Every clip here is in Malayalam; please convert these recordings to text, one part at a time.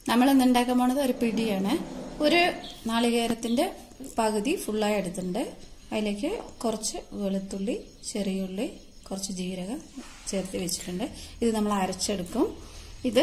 നമ്മൾ ഇന്ന് ഉണ്ടാക്കാൻ പോണത് ഒരു പിടിയാണ് ഒരു നാളികേരത്തിന്റെ പകുതി ഫുള്ളായി എടുത്തിട്ടുണ്ട് അതിലേക്ക് കുറച്ച് വെളുത്തുള്ളി ചെറിയുള്ളി കുറച്ച് ജീരകം ചേർത്ത് വെച്ചിട്ടുണ്ട് ഇത് നമ്മൾ അരച്ചെടുക്കും ഇത്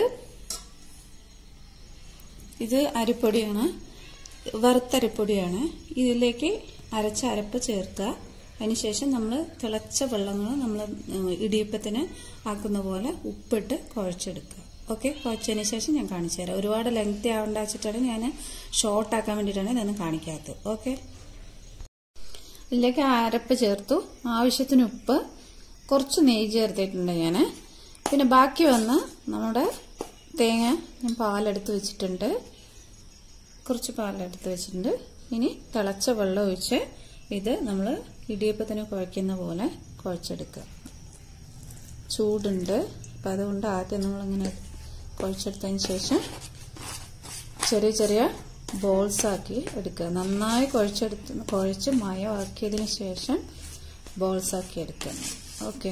ഇത് അരിപ്പൊടിയാണ് വറുത്തരിപ്പൊടിയാണ് ഇതിലേക്ക് അരച്ച അരപ്പ് ചേർക്കുക അതിനുശേഷം നമ്മൾ തിളച്ച വെള്ളങ്ങൾ നമ്മൾ ഇടിയപ്പത്തിന് ആക്കുന്ന പോലെ ഉപ്പിട്ട് കുഴച്ചെടുക്കുക ഓക്കെ കുഴച്ചതിന് ശേഷം ഞാൻ കാണിച്ചു തരാം ഒരുപാട് ലെങ്തി ആവേണ്ട വെച്ചിട്ടാണ് ഞാൻ ഷോർട്ട് ആക്കാൻ വേണ്ടിയിട്ടാണ് ഇതൊന്നും കാണിക്കാത്തത് ഓക്കെ ഇതിലേക്ക് അരപ്പ് ചേർത്തു ആവശ്യത്തിന് ഉപ്പ് കുറച്ച് നെയ്യ് ചേർത്തിട്ടുണ്ട് ഞാൻ പിന്നെ ബാക്കി വന്ന് നമ്മുടെ തേങ്ങ ഞാൻ പാലെടുത്ത് വെച്ചിട്ടുണ്ട് കുറച്ച് പാലെടുത്ത് വെച്ചിട്ടുണ്ട് ഇനി തിളച്ച വെള്ളം ഒഴിച്ച് ഇത് നമ്മൾ ഇടിയപ്പത്തിന് കുഴയ്ക്കുന്ന പോലെ കുഴച്ചെടുക്കുക ചൂടുണ്ട് അപ്പം അതുകൊണ്ട് ആദ്യം നമ്മളിങ്ങനെ കുഴച്ചെടുത്തതിന് ശേഷം ചെറിയ ചെറിയ ബോൾസ് ആക്കി എടുക്കുക നന്നായി കുഴച്ചെടുത്ത് കുഴച്ച് മയമാക്കിയതിന് ശേഷം ബോൾസ് ആക്കി എടുക്കുക ഓക്കെ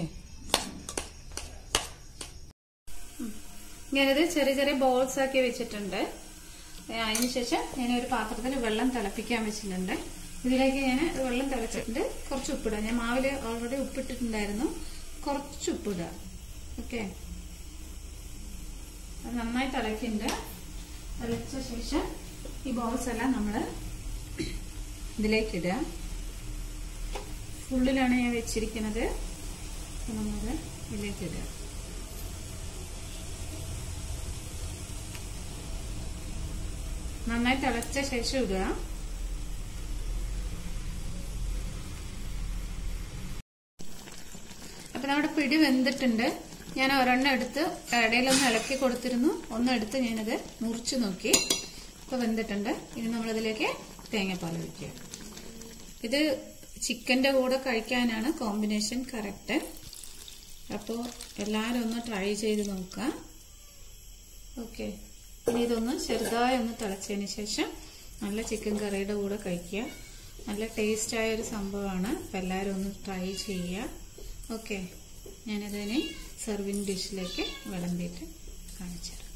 ഞാനിത് ചെറിയ ചെറിയ ബോൾസ് ആക്കി വെച്ചിട്ടുണ്ട് അതിനുശേഷം ഞാൻ ഒരു പാത്രത്തിൽ വെള്ളം തിളപ്പിക്കാൻ വെച്ചിട്ടുണ്ട് ഇതിലേക്ക് ഞാൻ വെള്ളം തിളച്ചിട്ടുണ്ട് കുറച്ച് ഉപ്പിടുക ഞാൻ മാവില് ഓൾറെഡി ഉപ്പിട്ടിട്ടുണ്ടായിരുന്നു കുറച്ച് ഉപ്പിടുക ഓക്കെ അത് നന്നായി തിളക്കിണ്ട് തിളച്ച ശേഷം ഈ ബോൾസ് എല്ലാം നമ്മൾ ഇതിലേക്ക് ഇടുക ഫുള്ളിലാണ് ഞാൻ വെച്ചിരിക്കുന്നത് നമ്മൾ ഇതിലേക്ക് ഇടുക നന്നായി തിളച്ച ശേഷം ഇടുക അപ്പൊ നമ്മുടെ പിടി വെന്തിട്ടുണ്ട് ഞാൻ ഒരെണ്ണം എടുത്ത് ഇടയിലൊന്ന് ഇളക്കി കൊടുത്തിരുന്നു ഒന്നെടുത്ത് ഞാനത് മുറിച്ചു നോക്കി ഇപ്പൊ വെന്തിട്ടുണ്ട് ഇനി നമ്മളിതിലേക്ക് തേങ്ങാപ്പാൽ ഒഴിക്കുക ഇത് ചിക്കന്റെ കൂടെ കഴിക്കാനാണ് കോമ്പിനേഷൻ കറക്റ്റ് അപ്പോൾ എല്ലാവരും ഒന്ന് ട്രൈ ചെയ്ത് നോക്കുക ഓക്കെ ഇനി ഇതൊന്ന് ചെറുതായി ഒന്ന് തിളച്ചതിന് ശേഷം നല്ല ചിക്കൻ കറിയുടെ കൂടെ കഴിക്കുക നല്ല ടേസ്റ്റായ ഒരു സംഭവമാണ് അപ്പം എല്ലാവരും ഒന്ന് ട്രൈ ചെയ്യുക ഓക്കെ ഞാനിതിനെ സെർവിങ് ഡിഷിലേക്ക് വിളമ്പിയിട്ട് കാണിച്ചു തരാം